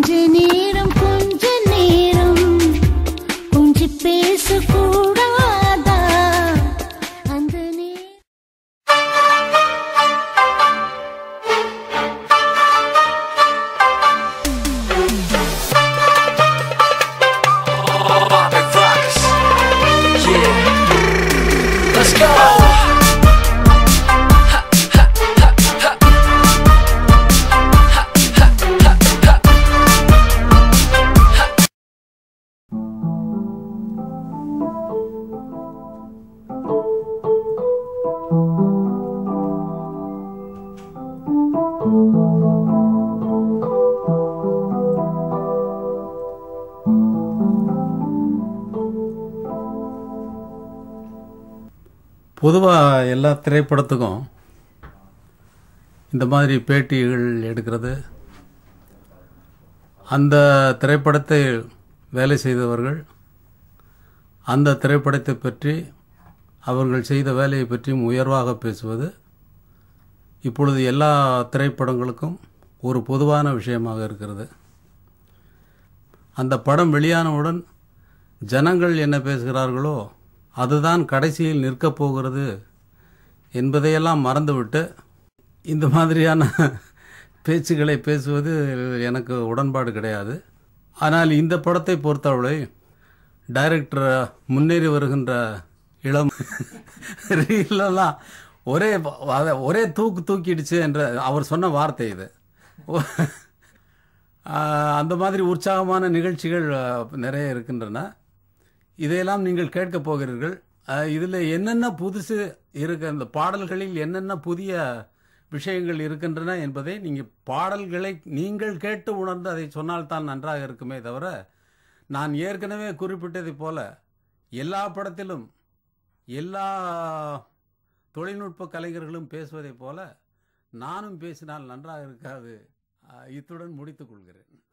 கொஞ்ச நேரம் கொஞ்ச நேரம் கொஞ்சி பேசக்கூடாதா அந்த நேரம் Bobby Rocks. Yeah. Let's go. பொதுவாக எல்லா திரைப்படத்துக்கும் இந்த மாதிரி பேட்டிகள் எடுக்கிறது அந்த திரைப்படத்தை வேலை செய்தவர்கள் அந்த திரைப்படத்தை பற்றி அவர்கள் செய்த வேலையை பற்றியும் உயர்வாக பேசுவது இப்பொழுது எல்லா திரைப்படங்களுக்கும் ஒரு பொதுவான விஷயமாக இருக்கிறது அந்த படம் வெளியானவுடன் ஜனங்கள் என்ன பேசுகிறார்களோ அதுதான் கடைசியில் நிற்கப் போகிறது என்பதையெல்லாம் மறந்துவிட்டு இந்த மாதிரியான பேச்சுகளை பேசுவது எனக்கு உடன்பாடு கிடையாது ஆனால் இந்த படத்தை பொறுத்தவரை டைரக்டர் முன்னேறி வருகின்ற இளம் ரீலெல்லாம் ஒரே அத- ஒரே தூக்கு தூக்கிடுச்சு என்ற அவர் சொன்ன வார்த்தை இது ஆஹ் அந்த மாதிரி உற்சாகமான நிகழ்ச்சிகள் ஆஹ், நிறைய இருக்கின்றன இதையெல்லாம் நீங்கள் கேட்கப் போகிறீர்கள் இதில் என்னென்ன புதுசு இருக்கு அந்த பாடல்களில் என்னென்ன புதிய விஷயங்கள் இருக்கின்றன என்பதை நீங்கள் பாடல்களை நீங்கள் கேட்டு உணர்ந்து அதை சொன்னால்தான் நன்றாக இருக்குமே தவிர நான் ஏற்கனவே குறிப்பிட்டதைப் போல எல்லா படத்திலும் எல்லா தொழில்நுட்ப கலைஞர்களும் பேசுவதைப் போல நானும் பேசினால் நன்றாக இருக்காது அஹ், இத்துடன் முடித்துக் கொள்கிறேன்